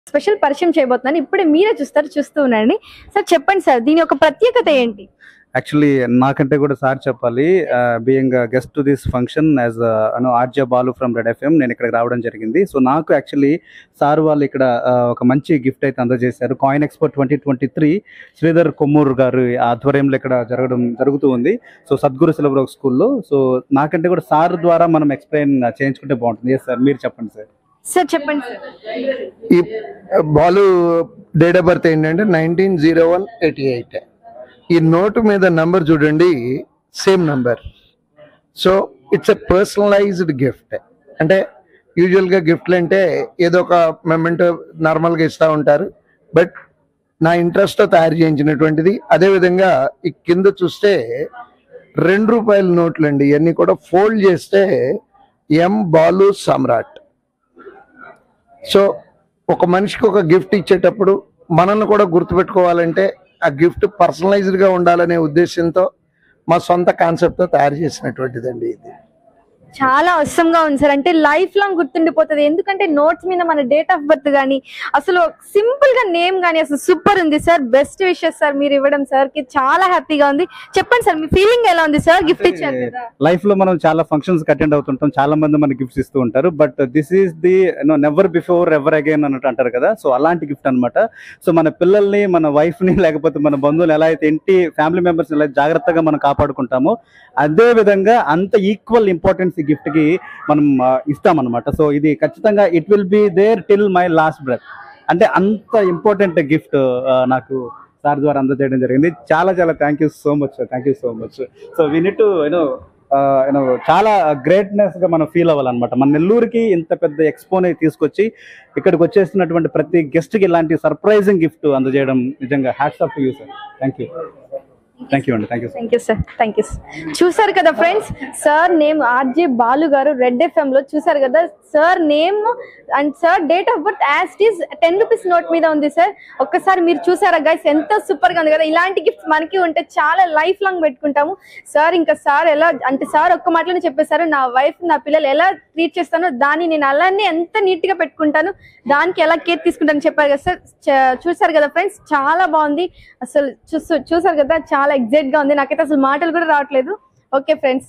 special పరిచయం చేయబోతున్నాను ఇప్పుడే మీరే చూస్తారు చూస్తూ ఉండండి సార్ చెప్పండి సార్ దీని యొక్క ప్రత్యేకత ఏంటి యాక్చువల్లీ నాకంటే కూడా సార్ చెప్పాలి being guest to this function as RJ Balu from Red FM నేను ఇక్కడికి రావడం జరిగింది సో నాకు యాక్చువల్లీ సార్ వాళ్ళు ఇక్కడ uh, ఒక మంచి గిఫ్ట్ అయితే అందజేశారు coin expo twenty twenty three Sridhar Kommuru garu ఆధ్వర్యంలో ఇక్కడ జరగడం జరుగుతూ ఉంది సో సద్గురు సిలబర్ స్కూల్లో సో నాకంటే కూడా సార్ ద్వారా మనం ఎక్స్ప్లెయిన్ చేయించుకుంటే బాగుంటుంది ఎస్ సార్ మీరు చెప్పండి సార్ సార్ చెప్పండి సార్ ఈ బాలు డేట్ ఆఫ్ బర్త్ ఏంటంటే nineteen zero one eighty eight ఈ నోటు మీద నంబర్ చూడండి same number so it's a personalized gift అంటే యూజువల్గా గిఫ్ట్లు అంటే ఏదో ఒక మెమెంట్ నార్మల్గా ఇస్తూ ఉంటారు బట్ నా ఇంట్రెస్ట్తో తయారు చేయించినటువంటిది అదేవిధంగా ఈ కింద చూస్తే రెండు రూపాయల నోట్లు అండి ఇవన్నీ కూడా ఫోల్డ్ చేస్తే ఎం బాలు సమ్రాట్ సో ఒక మనిషికి ఒక గిఫ్ట్ ఇచ్చేటప్పుడు మనల్ని కూడా గుర్తుపెట్టుకోవాలంటే ఆ గిఫ్ట్ పర్సనలైజ్డ్ గా ఉండాలనే ఉద్దేశంతో మా సొంత కాన్సెప్ట్ తో తయారు చేసినటువంటిదండి ఇది చాలా అవసరంగా ఉంది సార్ అంటే లైఫ్ లాంగ్ గుర్తుండిపోతుంది ఎందుకంటే నోట్స్ మీద మన డేట్ ఆఫ్ బర్త్ గానీ అసలు సింపుల్ గా నేమ్ గానీ అసలు సూపర్ ఉంది సార్ బెస్ట్ విషెస్ సార్ మీరు ఇవ్వడం సార్ కి చాలా హ్యాపీగా ఉంది చెప్పండి సార్ మీ ఫీలింగ్ ఎలా ఉంది సార్ గిఫ్ట్ ఇచ్చారు కదా లైఫ్ లో మనం చాలా ఫంక్షన్స్ అటెండ్ అవుతుంటాం చాలా మంది మనకి గిఫ్ట్స్ ఇస్తూ ఉంటారు but this is the no never before ever again అన్నట్టు అంటారు కదా సో అలాంటి గిఫ్ట్ అన్నమాట సో మన పిల్లల్ని మన వైఫ్ ని లేకపోతే మన బంధువులు ఎలా అయితే ఇంటి ఫ్యామిలీ మెంబర్స్ ఎలా జాగ్రత్తగా మనం కాపాడుకుంటామో అదే విధంగా అంత ఈక్వల్ ఇంపార్టెన్స్ ఈ గిఫ్ట్ కి మనం ఆ, ఇస్తామన్నమాట సో ఇది ఖచ్చితంగా it will be there till my last breath అంటే అంత ఇంపార్టెంట్ గిఫ్ట్ నాకు సార్ ద్వారా అందజేయడం జరిగింది చాలా చాలా thank you so much thank you so much so we need to you know you know చాలా గ్రేట్నెస్ గా మనం ఫీల్ అవ్వాలన్నమాట మన నెల్లూరుకి ఇంత పెద్ద ఎక్స్పోని తీసుకొచ్చి ఇక్కడికి వచ్చేస్తున్నటువంటి ప్రతి గెస్ట్ కి ఇలాంటి సర్ప్రైజింగ్ గిఫ్ట్ అందజేయడం నిజంగా hats off you sir thank you thank you అండి thank you thank you sir thank you చూసారు కదా friends sir name RJ Balu garu Red FM లో చూసారు కదా sir name and sir date of birth as is ten rupees note మీద ఉంది sir ఒక్కసారి మీరు చూసారా గైస్ ఎంత సూపర్ గా ఉంది కదా ఇలాంటి గిఫ్ట్స్ మనకి ఉంటే చాలా లైఫ్ లాంగ్ పెట్టుకుంటాము సార్ ఇంకా సార్ ఎలా అంటే సార్ ఒక్క మాటలోనే చెప్పేశారు నా వైఫ్ నా పిల్లలు ఎలా ట్రీట్ చేస్తానో దాన్ని నేను అలానే ఎంత నీట్ గా పెట్టుకుంటాను దానికి ఎలా కేర్ తీసుకుంటాను చెప్పారు కదా సార్ చ- చూసారు కదా ఫ్రెండ్స్ చాలా బాగుంది అసలు చూసు చూసారు కదా చాలా ఎగ్జైట్ గా ఉంది నాకైతే అసలు మాటలు కూడా రావట్లేదు ఓకే ఫ్రెండ్స్